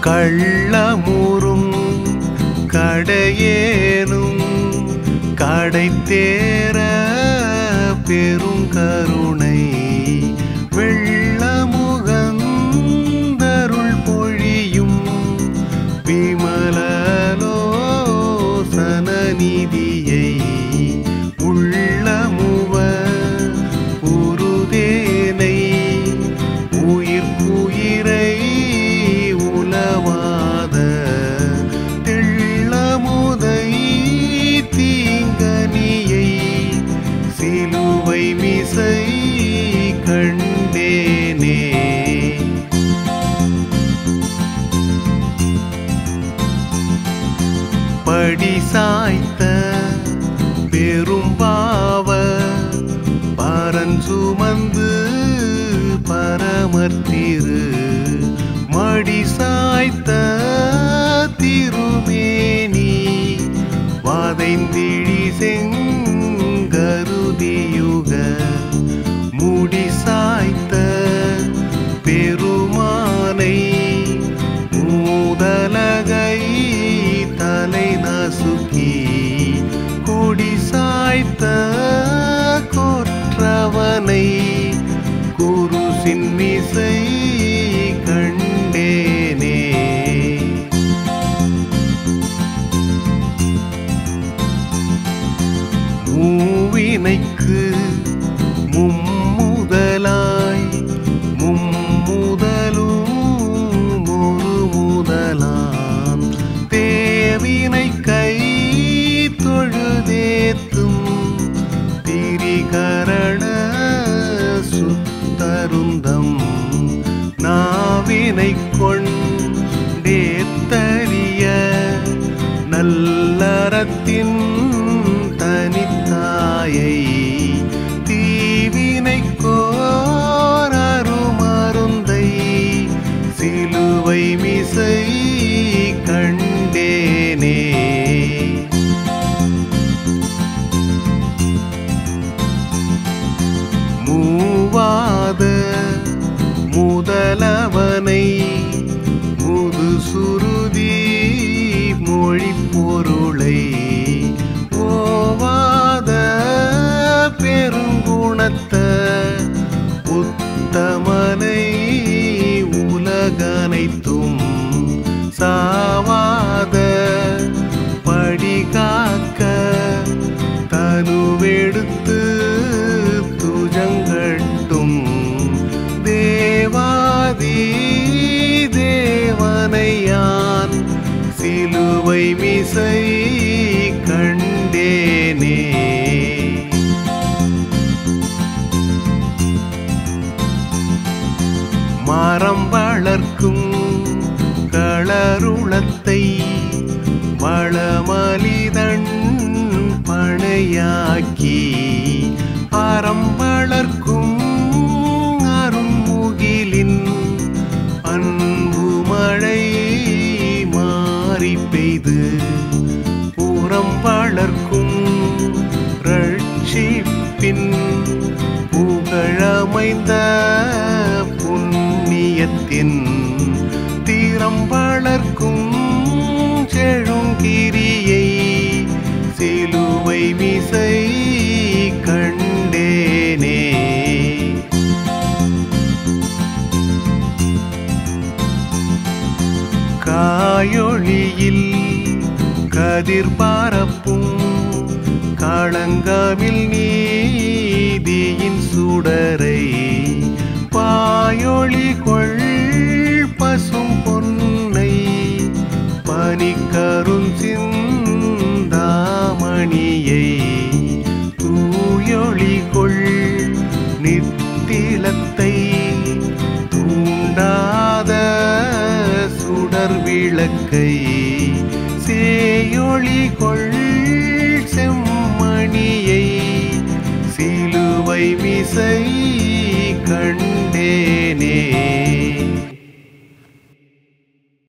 கள்ளமுறும் கடையேனும் கடை தேர பெருங்கருணை வெள்ளமுகந்தருள் பொழியும் விமலலோசன நிதியை உள்ளமுவ உருதேனை உயிர்க்குயிரை உலவாத தெள்ளமுதை தீங்கனியை சிலுவை மிசை கண்டேனே படி சாய்த்த பெரும்பாவ பரஞ்சுமந்து பரமத்திரு மடி சாய்த்த திருமேனி வாதைந்திழி செங்கருதியுக முடி சாய்த்த பெருமானை மூதலகை தலை நசுக்கி கொடி சாய்த்த கொற்றவனை குரு சின்மிசை கண்டேனே மூவினைக்கு மும்முதலாய் மும்முதலும் ஒரு முதலாம் தேவினை கை தொழுதேத்தும் திரிகரண சுத்தருந்தம் நாவினை கொண்டேத்தறிய நல்லறத்தின் தனித்தாயை தீவினை கோரருமருந்தை சிலுவை மிசை கண்டேனே மூவாத முதலவனை முது சுருதி மொழி பொருளை ஓவாத பெருங்குணத்த உத்தமனை உலகனைத்தும் சாவாத படிகாக்க தனுவெடுத்து துஜங்கட்டும் தேவாதி தேவனையான் சிலுவை மிசை கண்டேனே மரம் வளர்க்கும் களருளத்தை வளமலிதன் பணையாக்கி அறம் வளர்க்கும் அருண்முகிலின் அன்பு மழை மாறி பெய்து புறம் வளர்க்கும் ரட்சிப்பின் புகழமைந்த புண்ணியத்தின் தீரம் வளர்க்கும் செழுங்கிரியை சிலுவை மிசை கண்டேனே காயொளியில் கதிர் பரப்பும் களங்கமில் நீதியின் சுடரை பாயொளி கொள் பசும் பொன்னை பனிக்கரும் சிந்தாமணியை தூயொளி கொள் நித்திலத்தை தூண்டாத சுடர் விளக்கை சேயொளி கொள் செம்மணியை சிலுவை மிசை கண்டேனே